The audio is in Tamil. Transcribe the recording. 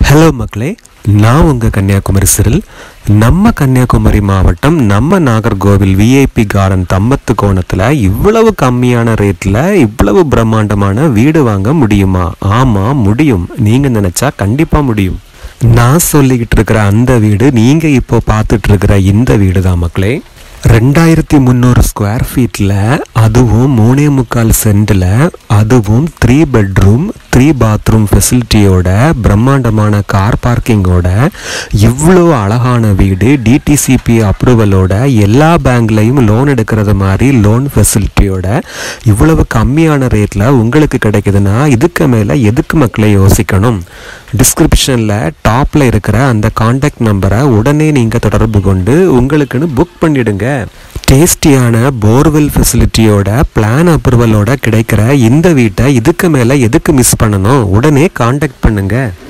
ஹலோ மக்களே நான் உங்கள் கன்னியாகுமரி சிறில் நம்ம கன்னியாகுமரி மாவட்டம் நம்ம நாகர்கோவில் விஐபி கார்டன் தம்மத்து கோணத்தில் இவ்வளவு கம்மியான ரேட்டில் இவ்வளவு பிரம்மாண்டமான வீடு வாங்க முடியுமா ஆமாம் முடியும் நீங்கள் நினச்சா கண்டிப்பாக முடியும் நான் சொல்லிக்கிட்டு இருக்கிற அந்த வீடு நீங்கள் இப்போ பார்த்துட்டு இருக்கிற இந்த வீடு தான் மக்களே ரெண்டாயிரத்தி முந்நூறு ஸ்கொயர் ஃபீட்டில் அதுவும் மூணே முக்கால் சென்டில் அதுவும் த்ரீ பெட்ரூம் த்ரீ பாத்ரூம் ஃபெசிலிட்டியோட பிரம்மாண்டமான கார் பார்க்கிங்கோட இவ்வளோ அழகான வீடு டிடிசிபி அப்ரூவலோட எல்லா பேங்க்லையும் லோன் எடுக்கிறது மாதிரி லோன் ஃபெசிலிட்டியோட இவ்வளவு கம்மியான ரேட்டில் உங்களுக்கு கிடைக்குதுன்னா இதுக்கு மேலே எதுக்கு மக்களை யோசிக்கணும் டிஸ்கிரிப்ஷனில் டாப்பில் இருக்கிற அந்த காண்டாக்ட் நம்பரை உடனே நீங்கள் தொடர்பு கொண்டு உங்களுக்குன்னு புக் பண்ணிடுங்க டேஸ்டியான போர்வெல் ஃபெசிலிட்டியோட பிளான் அப்ரூவலோட கிடைக்கிற இந்த வீட்டை இதுக்கு மேலே எதுக்கு மிஸ் பண்ணணும் உடனே காண்டாக்ட் பண்ணுங்கள்